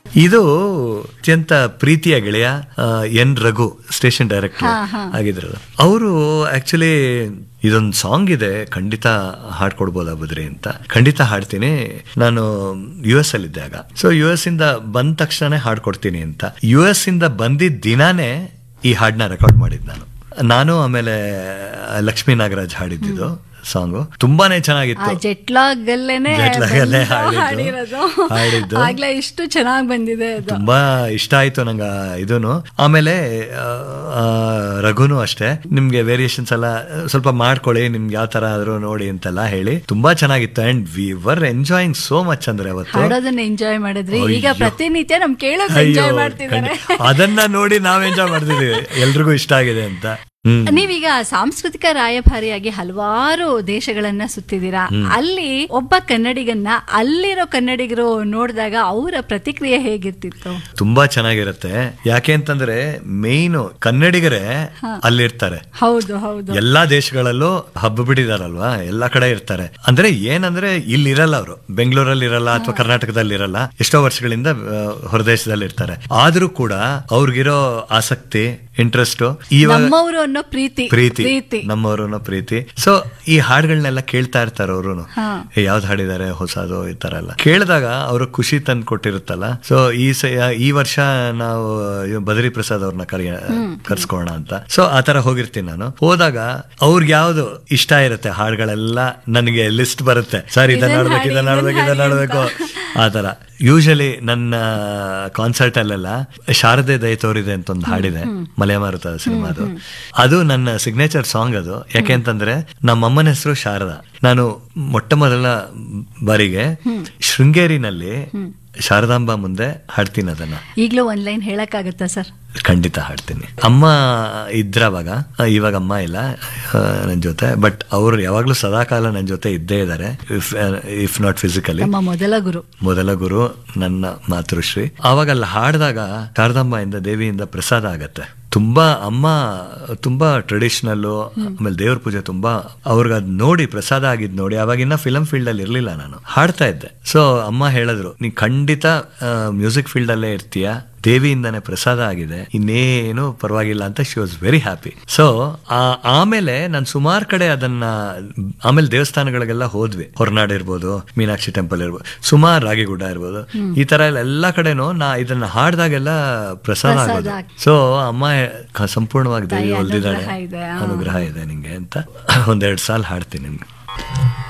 ಇದು ಅತ್ಯಂತ ಪ್ರೀತಿಯ ಗೆಳೆಯ ಆ, ಎನ್ ರಘು ಸ್ಟೇಷನ್ ಡೈರೆಕ್ಟರ್ ಆಗಿದ್ರು ಅವರು ಆಕ್ಚುಲಿ ಇದೊಂದು ಸಾಂಗ್ ಇದೆ ಖಂಡಿತ ಹಾಡ್ಕೊಡ್ಬೋದಾ ಬದ್ರಿ ಅಂತ ಖಂಡಿತ ಹಾಡ್ತೀನಿ ನಾನು ಯು ಎಸ್ ಅಲ್ಲಿ ಇದ್ದಾಗ ಸೊ ಯು ಎಸ್ ಇಂದ ಬಂದ ತಕ್ಷಣ ಹಾಡ್ಕೊಡ್ತೀನಿ ಅಂತ ಯು ಎಸ್ ಇಂದ ಬಂದಿದ್ದ ದಿನಾನೇ ಈ ಹಾಡನ್ನ ರೆಕಾರ್ಡ್ ಮಾಡಿದ್ ನಾನು ನಾನು ಆಮೇಲೆ ಲಕ್ಷ್ಮೀ ನಾಗರಾಜ್ ಹಾಡಿದ್ದು ಸಾಂಗು ತುಂಬಾನೇ ಆ ಚೆನ್ನಾಗಿತ್ತು ಜೆಟ್ಲಾಗ್ ಅಲ್ಲೇನೆ Jetlag ಅಲ್ಲೇ ಬಂದು ಹಾಡಿದ್ದು. ಹಾಡಿರೋದು ಹಾಡಿದ್ದು. ಆಗ್ಲೇ ಇಷ್ಟು ಚೆನ್ನಾಗಿ ಬಂದಿದೆ ಅದು ತುಂಬಾ ಇಷ್ಟ ಆಯ್ತು ನಂಗೆ ಇದೂನು ಆಮೇಲೆ ಆ, ಆ, ರಘುನು ಅಷ್ಟೇ ನಿಮ್ಗೆ ವೇರಿಯೇಷನ್ಸ್ ಎಲ್ಲ ಸ್ವಲ್ಪ ಮಾಡ್ಕೊಳ್ಳಿ ನಿಮ್ಗೆ ಯಾವ ತರ ಆದ್ರೂ ನೋಡಿ ಅಂತೆಲ್ಲ ಹೇಳಿ ತುಂಬಾ ಚೆನ್ನಾಗಿತ್ತು and we were enjoying so much ಅಂದ್ರೆ ಅವತ್ತು ಹಾಡೋದನ್ನ ಎಂಜಾಯ್ ಮಾಡಿದ್ರಿ ಈಗ ಅಯ್ಯೋ. ಪ್ರತಿನಿತ್ಯ ನಮ್ ಕೇಳೋದು ಅಯ್ಯೋ, ಎಂಜಾಯ್ ಮಾಡ್ತಿದ್ದಾರೆ ಖಂಡಿತ. ಅದನ್ನ ನೋಡಿ ನಾವ್ ಎಂಜಾಯ್ ಮಾಡ್ತಿದೀವಿ ಎಲ್ರಿಗೂ ಇಷ್ಟ ಆಗಿದೆ ಅಂತ ಹ್ಮ್ ನೀವೀಗ ಸಾಂಸ್ಕೃತಿಕ ರಾಯಭಾರಿಯಾಗಿ ಹಲವಾರು ದೇಶಗಳನ್ನ ಸುತ್ತಿದ್ದೀರಾ ಅಲ್ಲಿ ಒಬ್ಬ ಕನ್ನಡಿಗನ್ನ ಅಲ್ಲಿರೋ ಕನ್ನಡಿಗರು ನೋಡಿದಾಗ ಅವರ ಪ್ರತಿಕ್ರಿಯೆ ಹೇಗಿರ್ತಿತ್ತು ತುಂಬಾ ಚೆನ್ನಾಗಿರುತ್ತೆ ಯಾಕೆ ಅಂತಂದ್ರೆ ಮೇಯ್ನು ಕನ್ನಡಿಗರೇ ಅಲ್ಲಿರ್ತಾರೆ ಹೌದು ಹೌದು ಎಲ್ಲಾ ದೇಶಗಳಲ್ಲೂ ಹಬ್ಬ ಬಿಟ್ಟಿದಾರಲ್ವಾ ಎಲ್ಲಾ ಕಡೆ ಇರ್ತಾರೆ ಅಂದ್ರೆ ಏನಂದ್ರೆ ಇಲ್ಲಿ ಇರಲ್ಲ ಅವರು ಬೆಂಗಳೂರಲ್ಲಿ ಇರಲ್ಲ ಅಥವಾ ಕರ್ನಾಟಕದಲ್ಲಿ ಇರಲ್ಲ ಎಷ್ಟೋ ವರ್ಷಗಳಿಂದ ಆ, ಹೊರದೇಶದಲ್ಲಿ ಇರ್ತಾರೆ ಆದ್ರೂ ಕೂಡ ಅವ್ರಿಗಿರೋ ಆಸಕ್ತಿ ಇಂಟ್ರೆಸ್ಟ್ ಇವಾಗ ನಮ್ಮವರು ಅನ್ನೋ ಪ್ರೀತಿ ಪ್ರೀತಿ ಪ್ರೀತಿ ನಮ್ಮವರು ಅನ್ನೋ ಪ್ರೀತಿ ಸೊ ಈ ಹಾಡುಗಳನ್ನೆಲ್ಲ ಕೇಳ್ತಾ ಇರ್ತಾರೆ ಅವರು ಹಾ. ಯಾವ್ದು ಹಾಡಿದ್ದಾರೆ ಹೊಸದು ಈ ತರ ಎಲ್ಲ ಕೇಳಿದಾಗ ಅವ್ರ ಖುಷಿ ತಂದು ಕೊಟ್ಟಿರುತ್ತಲ್ಲ ಸೊ ಈ ಸ ಈ ವರ್ಷ ನಾವು ಇವ್ ಬದ್ರಿ ಪ್ರಸಾದ್ ಅವ್ರನ್ನ ಕರೆಯ ಕರ್ಸ್ಕೋಣ ಅಂತ ಸೊ ಆ ತರ ಹೋಗಿರ್ತೀನಿ ನಾನು ಹೋದಾಗ ಅವ್ರಿಗೆ ಯಾವ್ದು ಇಷ್ಟ ಇರುತ್ತೆ ಹಾಡುಗಳೆಲ್ಲ ನನಗೆ ಲಿಸ್ಟ್ ಬರುತ್ತೆ ಸರ್ ಇದನ್ನ ಇದನ್ನ ಆಡ್ಬೇಕು ಇದನ್ನ ಹಾಡಿ, ಆಡ್ಬೇಕು ಇದನ್ನ ಇದನ್ನ ಆಡ್ಬೇಕು ಆ ತರ ಯೂಶಲಿ ನನ್ನ ಕಾನ್ಸರ್ಟ್ ಅಲ್ಲೆಲ್ಲ ಶಾರದೆ ದಯ ತೋರಿದೆ ಅಂತ ಒಂದು ಹಾಡಿದೆ ಮಲೆಮಾರುತ ಸಿನಿಮಾದು ಅದು ನನ್ನ ಸಿಗ್ನೇಚರ್ ಸಾಂಗ್ ಅದು ಯಾಕೆ ಅಂತಂದ್ರೆ ನಮ್ಮ ಅಮ್ಮನ ಹೆಸರು ಶಾರದಾ ನಾನು ಮೊಟ್ಟ ಮೊದಲ ಬಾರಿಗೆ ಶೃಂಗೇರಿನಲ್ಲಿ ಶಾರದಾಂಬ ಮುಂದೆ ಹಾಡ್ತೀನಿ ಅದನ್ನ ಈಗ್ಲೂ ಒಂದ್ ಲೈನ್ ಹೇಳಕ್ಕಾಗತ್ತಾ ಸರ್ ಖಂಡಿತ ಹಾಡ್ತೀನಿ ಅಮ್ಮ ಇದ್ರ ಅವಾಗ ಆ, ಇವಾಗ ಅಮ್ಮ ಇಲ್ಲ ನನ್ನ ಜೊತೆ ಬಟ್ ಅವ್ರು ಯಾವಾಗ್ಲೂ ಸದಾಕಾಲ ನನ್ನ ಜೊತೆ ಇದ್ದೇ ಇದ್ದಾರೆ ಇಫ್ ಇಫ್ ನಾಟ್ ಫಿಸಿಕಲಿ ನಮ್ಮ ಮೊದಲ ಗುರು ಮೊದಲ ಗುರು ನನ್ನ ಮಾತೃಶ್ರೀ ಆವಾಗ ಅಲ್ಲಿ ಹಾಡಿದಾಗ ಶಾರದಾಂಬೆಯಿಂದ ದೇವಿಯಿಂದ ಪ್ರಸಾದ ಆಗತ್ತೆ ತುಂಬಾ ಅಮ್ಮ ತುಂಬಾ ಟ್ರೆಡಿಷನಲ್ ಆಮೇಲೆ ದೇವ್ರ ಪೂಜೆ ತುಂಬಾ ಅವ್ರಿಗೆ ಅದ್ ನೋಡಿ ಪ್ರಸಾದ ಆಗಿದ್ ನೋಡಿ ಅವಾಗಿನ್ನ ಫಿಲಂ ಫೀಲ್ಡ್ ಅಲ್ಲಿ ಇರ್ಲಿಲ್ಲ ನಾನು ಹಾಡ್ತಾ ಇದ್ದೆ ಸೊ ಅಮ್ಮ ಹೇಳಿದ್ರು ನೀ ಖಂಡಿತ ಮ್ಯೂಸಿಕ್ ಫೀಲ್ಡ್ ಅಲ್ಲೇ ಇರ್ತೀಯ ದೇವಿಯಿಂದಾನೆ ಪ್ರಸಾದ ಆಗಿದೆ ಇನ್ನೇನು ಪರವಾಗಿಲ್ಲ ಅಂತ she was very happy so ಆಮೇಲೆ ನಾನು ಸುಮಾರು ಕಡೆ ಅದನ್ನ ಆಮೇಲೆ ದೇವಸ್ಥಾನಗಳಿಗೆಲ್ಲ ಹೋದ್ವಿ ಹೊರನಾಡು ಇರ್ಬೋದು ಮೀನಾಕ್ಷಿ ಟೆಂಪಲ್ ಇರ್ಬೋದು ಸುಮಾರು ರಾಗಿಗುಡ್ಡ ಇರ್ಬೋದು ಈ ತರ ಎಲ್ಲ ಎಲ್ಲಾ ಕಡೆನೂ ನಾ ಇದನ್ನ ಹಾಡ್ದಾಗೆಲ್ಲ ಪ್ರಸಾದ ಪ್ರಸಾದ ಆಗೋದು ಆಗ್- ಸೊ ಅಮ್ಮ ಕ- ಸಂಪೂರ್ಣವಾಗಿ ದೇವಿ ತಾಯಿ ಹೊಲ್ದಿದ್ದಾಳೆ ಅನುಗ್ರಹ ಇದೆ, ಆ. ಅನುಗ್ರಹ ಇದೆ ನಿಂಗೆ ಅಂತ ಒಂದೆರಡು ಸಾಲ ಹಾಡ್ತೀನಿ ನಿಮ್ಗೆ